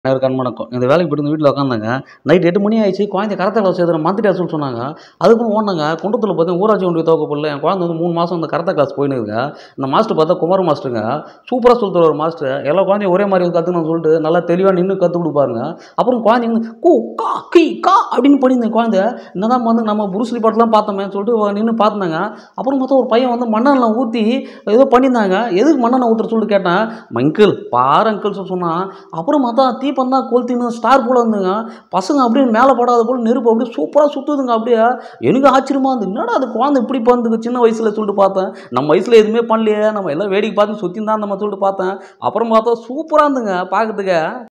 அனைவருக்கும் வணக்கம் இந்த வேலைக்கு போயிட்டு வந்து வீட்டில் உட்காந்தாங்க நைட் எட்டு மணி ஆயிடுச்சு குழந்தை கரத்தை கிளாஸ் சேர்த்து மாற்றிட்டா சொல்லி சொன்னாங்க அதுக்கும் ஓடினாங்க குண்டத்தில் பார்த்தா ஊராட்சி ஒன்றிய துவக்க போடல என் குழந்தை வந்து மூணு மாதம் இந்த கரத்தை கிளாஸ் போயின்னு இருக்குங்க இந்த மாஸ்டர் பார்த்தா குமார் மாஸ்டருங்க சூப்பராக சொல்லி தருவார் மாஸ்டர் எல்லா குழந்தையும் ஒரே மாதிரி கற்றுக்கணும்னு சொல்லிட்டு நல்லா தெளிவாக நின்று கற்றுக் கொடுப்பாருங்க அப்புறம் குழந்தைங்க வந்து கூ கா கீ கா அப்படின்னு பண்ணியிருந்த குழந்தை என்னதான் வந்து நம்ம புருஸ்லி பாட்டெலாம் பார்த்தோமே சொல்லிட்டு நின்று பார்த்தாங்க அப்புறம் பார்த்தா ஒரு பையன் வந்து மண்ணெண்ணெய் ஊற்றி ஏதோ பண்ணியிருந்தாங்க எதுக்கு மண்ணெண்ணெய் ஊற்றுற சொல்லிட்டு கேட்டேன் அங்கிள் பாரு அங்கிள் சொல்லி சொன்னான் அப்புறம் பார்த்தா தீப்பந்தா கொளுத்தின்னு ஸ்டார் போல இருந்துங்க பசங்க அப்படியே மேலே படாத போல் நெருப்பு அப்படியே சூப்பராக சுற்றுதுங்க அப்படியே எனக்கு ஆச்சரியமா இருந்து என்னடா அது குழந்தை இப்படி பண்ணுதுக்கு சின்ன வயசில் சொல்லிட்டு பார்த்தேன் நம்ம வயசில் எதுவுமே பண்ணலையே நம்ம எல்லாம் வேடிக்கை பார்த்து சுற்றி தான் நம்ம சொல்லிட்டு பார்த்தேன் அப்புறம் பார்த்தா சூப்பராக இருந்துங்க பார்க்கறதுக்கு